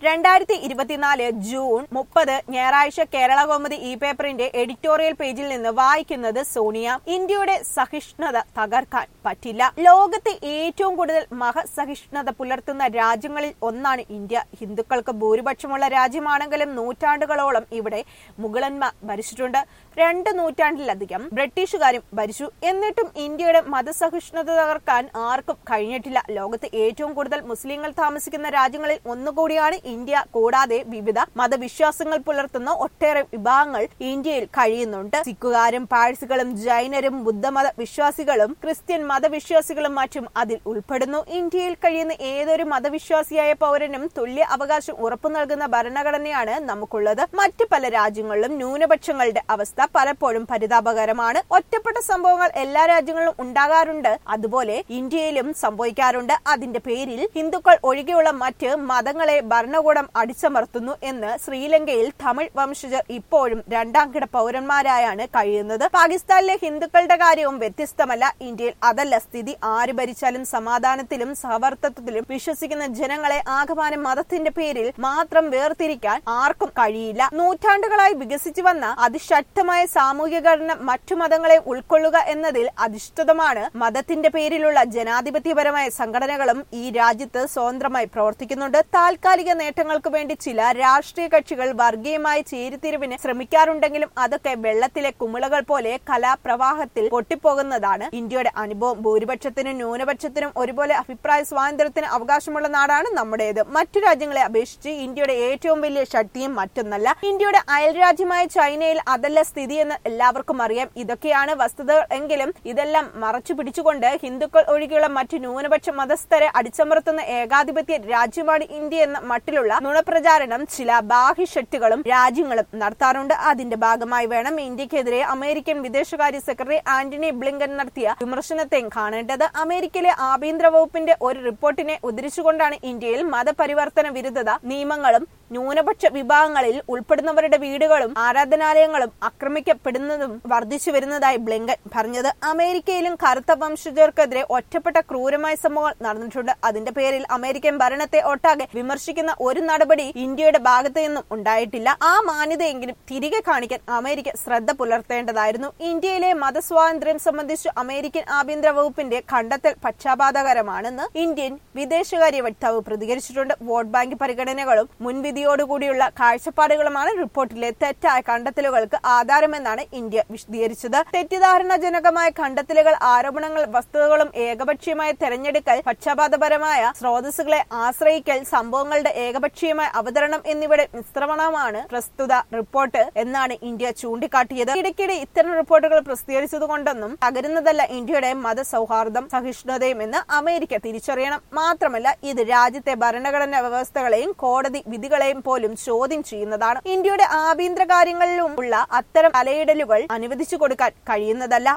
രണ്ടായിരത്തി ഇരുപത്തിനാല് ജൂൺ മുപ്പത് ഞായറാഴ്ച കേരള കൗമുദി ഇ പേപ്പറിന്റെ എഡിറ്റോറിയൽ പേജിൽ നിന്ന് വായിക്കുന്നത് സോണിയ ഇന്ത്യയുടെ സഹിഷ്ണുത തകർക്കാൻ പറ്റില്ല ലോകത്തെ ഏറ്റവും കൂടുതൽ മഹസഹിഷ്ണുത പുലർത്തുന്ന രാജ്യങ്ങളിൽ ഒന്നാണ് ഇന്ത്യ ഹിന്ദുക്കൾക്ക് ഭൂരിപക്ഷമുള്ള രാജ്യമാണെങ്കിലും നൂറ്റാണ്ടുകളോളം ഇവിടെ മുഗളന്മാർ ഭരിച്ചിട്ടുണ്ട് രണ്ട് നൂറ്റാണ്ടിലധികം ബ്രിട്ടീഷുകാരും ഭരിച്ചു എന്നിട്ടും ഇന്ത്യയുടെ മതസഹിഷ്ണുത തകർക്കാൻ ആർക്കും കഴിഞ്ഞിട്ടില്ല ലോകത്ത് ഏറ്റവും കൂടുതൽ മുസ്ലിങ്ങൾ താമസിക്കുന്ന രാജ്യങ്ങളിൽ ഒന്നുകൂടിയാണ് ഇന്ത്യ കൂടാതെ വിവിധ മതവിശ്വാസങ്ങൾ പുലർത്തുന്ന ഒട്ടേറെ വിഭാഗങ്ങൾ ഇന്ത്യയിൽ കഴിയുന്നുണ്ട് സിഖുകാരും പാഴ്സികളും ജൈനരും ബുദ്ധമത വിശ്വാസികളും ക്രിസ്ത്യൻ മതവിശ്വാസികളും മറ്റും അതിൽ ഉൾപ്പെടുന്നു ഇന്ത്യയിൽ കഴിയുന്ന ഏതൊരു മതവിശ്വാസിയായ പൗരനും തുല്യ അവകാശം ഉറപ്പു നൽകുന്ന ഭരണഘടനയാണ് നമുക്കുള്ളത് മറ്റു പല രാജ്യങ്ങളിലും ന്യൂനപക്ഷങ്ങളുടെ അവസ്ഥ പലപ്പോഴും പരിതാപകരമാണ് ഒറ്റപ്പെട്ട സംഭവങ്ങൾ എല്ലാ രാജ്യങ്ങളിലും ഉണ്ടാകാറുണ്ട് അതുപോലെ ഇന്ത്യയിലും സംഭവിക്കാറുണ്ട് അതിന്റെ പേരിൽ ഹിന്ദുക്കൾ ഒഴികെയുള്ള മറ്റ് മതങ്ങളെ ഭരണകൂടം അടിച്ചമർത്തുന്നു എന്ന് ശ്രീലങ്കയിൽ തമിഴ് വംശജർ ഇപ്പോഴും രണ്ടാം കിട പൗരന്മാരായാണ് കഴിയുന്നത് പാകിസ്ഥാനിലെ ഹിന്ദുക്കളുടെ കാര്യവും വ്യത്യസ്തമല്ല ഇന്ത്യയിൽ അതല്ല സ്ഥിതി ആര് ഭരിച്ചാലും സമാധാനത്തിലും സഹവർത്തത്വത്തിലും വിശ്വസിക്കുന്ന ജനങ്ങളെ ആകമാനം മതത്തിന്റെ പേരിൽ മാത്രം വേർതിരിക്കാൻ ആർക്കും കഴിയില്ല നൂറ്റാണ്ടുകളായി വികസിച്ചു വന്ന അതിശക്തമായ സാമൂഹിക ഘടന മറ്റു മതങ്ങളെ ഉൾക്കൊള്ളുക എന്നതിൽ അധിഷ്ഠിതമാണ് മതത്തിന്റെ പേരിലുള്ള ജനാധിപത്യപരമായ സംഘടനകളും ഈ രാജ്യത്ത് സ്വതന്ത്രമായി പ്രവർത്തിക്കുന്നുണ്ട് താൽക്കാലിക നേട്ടങ്ങൾക്ക് വേണ്ടി ചില രാഷ്ട്രീയ കക്ഷികൾ വർഗീയമായ ചേരിതിരിവിന് ശ്രമിക്കാറുണ്ടെങ്കിലും അതൊക്കെ വെള്ളത്തിലെ കുമിളകൾ പോലെ കലാപ്രവാഹത്തിൽ പൊട്ടിപ്പോകുന്നതാണ് ഇന്ത്യയുടെ അനുഭവം ഭൂരിപക്ഷത്തിനും ന്യൂനപക്ഷത്തിനും ഒരുപോലെ അഭിപ്രായ സ്വാതന്ത്ര്യത്തിന് അവകാശമുള്ള നാടാണ് നമ്മുടേത് മറ്റു രാജ്യങ്ങളെ അപേക്ഷിച്ച് ഇന്ത്യയുടെ ഏറ്റവും വലിയ ശക്തിയും മറ്റൊന്നല്ല ഇന്ത്യയുടെ അയൽരാജ്യമായ ചൈനയിൽ അതല്ല സ്ഥിതി എന്ന് എല്ലാവർക്കും അറിയാം ഇതൊക്കെയാണ് വസ്തുതകൾ എങ്കിലും ഇതെല്ലാം മറച്ചു പിടിച്ചുകൊണ്ട് ഹിന്ദുക്കൾ ഒഴികെയുള്ള മറ്റു ന്യൂനപക്ഷ മതസ്ഥരെ അടിച്ചമർത്തുന്ന ഏകാധിപത്യ രാജ്യമാണ് ഇന്ത്യ എന്ന മട്ടിലുള്ള നുണപ്രചാരണം ചില ബാഹ്യശക്തികളും രാജ്യങ്ങളും നടത്താറുണ്ട് അതിന്റെ ഭാഗമായി വേണം ഇന്ത്യക്കെതിരെ അമേരിക്കൻ വിദേശകാര്യ സെക്രട്ടറി ആന്റണി ബ്ലിങ്കൻ നടത്തിയ വിമർശനത്തെയും കാണേണ്ടത് അമേരിക്കയിലെ ആഭ്യന്തര വകുപ്പിന്റെ ഒരു റിപ്പോർട്ടിനെ ഉദ്ധരിച്ചുകൊണ്ടാണ് ഇന്ത്യയിൽ മതപരിവർത്തന വിരുദ്ധത നിയമങ്ങളും ന്യൂനപക്ഷ വിഭാഗങ്ങളിൽ ഉൾപ്പെടുന്നവരുടെ വീടുകളും ആരാധനാലയങ്ങളും ആക്രമിക്കപ്പെടുന്നതും വർദ്ധിച്ചു വരുന്നതായി ബ്ലിങ്കൻ പറഞ്ഞത് അമേരിക്കയിലും കറുത്ത വംശജർക്കെതിരെ ഒറ്റപ്പെട്ട ക്രൂരമായ സംഭവങ്ങൾ നടന്നിട്ടുണ്ട് അതിന്റെ പേരിൽ അമേരിക്കൻ ഭരണത്തെ ഒട്ടാകെ വിമർശിക്കുന്ന ഒരു നടപടി ഇന്ത്യയുടെ ഭാഗത്തു നിന്നും ഉണ്ടായിട്ടില്ല ആ മാന്യതയെങ്കിലും തിരികെ കാണിക്കാൻ അമേരിക്ക ശ്രദ്ധ പുലർത്തേണ്ടതായിരുന്നു ഇന്ത്യയിലെ മതസ്വാതന്ത്ര്യം സംബന്ധിച്ച് അമേരിക്കൻ ആഭ്യന്തര വകുപ്പിന്റെ കണ്ടെത്തൽ പക്ഷാപാതകരമാണെന്ന് ഇന്ത്യൻ വിദേശകാര്യ വക്താവ് പ്രതികരിച്ചിട്ടുണ്ട് വോട്ട് ബാങ്ക് പരിഗണനകളും മുൻവിധിയോടുകൂടിയുള്ള കാഴ്ചപ്പാടുകളുമാണ് റിപ്പോർട്ടിലെ തെറ്റായ കണ്ടെത്തലുകൾക്ക് ആധാരമെന്നാണ് ഇന്ത്യ വിശദീകരിച്ചത് തെറ്റിദ്ധാരണജനകമായ കണ്ടെത്തലുകൾ ആരോപണങ്ങൾ വസ്തുതകളും ഏകപക്ഷീയമായ തെരഞ്ഞെടുക്കൽ പക്ഷപാതപരമായ സ്രോതസ്സുകളെ ആശ്രയിക്കൽ സംഭവങ്ങളുടെ ഏകപക്ഷീയമായ അവതരണം എന്നിവയുടെ മിശ്രമണമാണ് പ്രസ്തുത റിപ്പോർട്ട് എന്നാണ് ഇന്ത്യ ചൂണ്ടിക്കാട്ടിയത് ഇടയ്ക്കിടെ ഇത്തരം റിപ്പോർട്ടുകൾ പ്രസിദ്ധീകരിച്ചതുകൊണ്ടൊന്നും തകരുന്നതല്ല ഇന്ത്യയുടെ മതസൗഹാർദ്ദം സഹിഷ്ണുതയും എന്ന് അമേരിക്ക തിരിച്ചറിയണം മാത്രമല്ല ഇത് രാജ്യത്തെ ഭരണഘടനാ വ്യവസ്ഥകളെയും കോടതി വിധികളെയും പോലും ചോദ്യം ചെയ്യുന്നതാണ് ഇന്ത്യയുടെ ആഭ്യന്തര കാര്യങ്ങളിലും ഉള്ള അത്തരം തലയിടലുകൾ അനുവദിച്ചു കൊടുക്കാൻ കഴിയുന്നതല്ല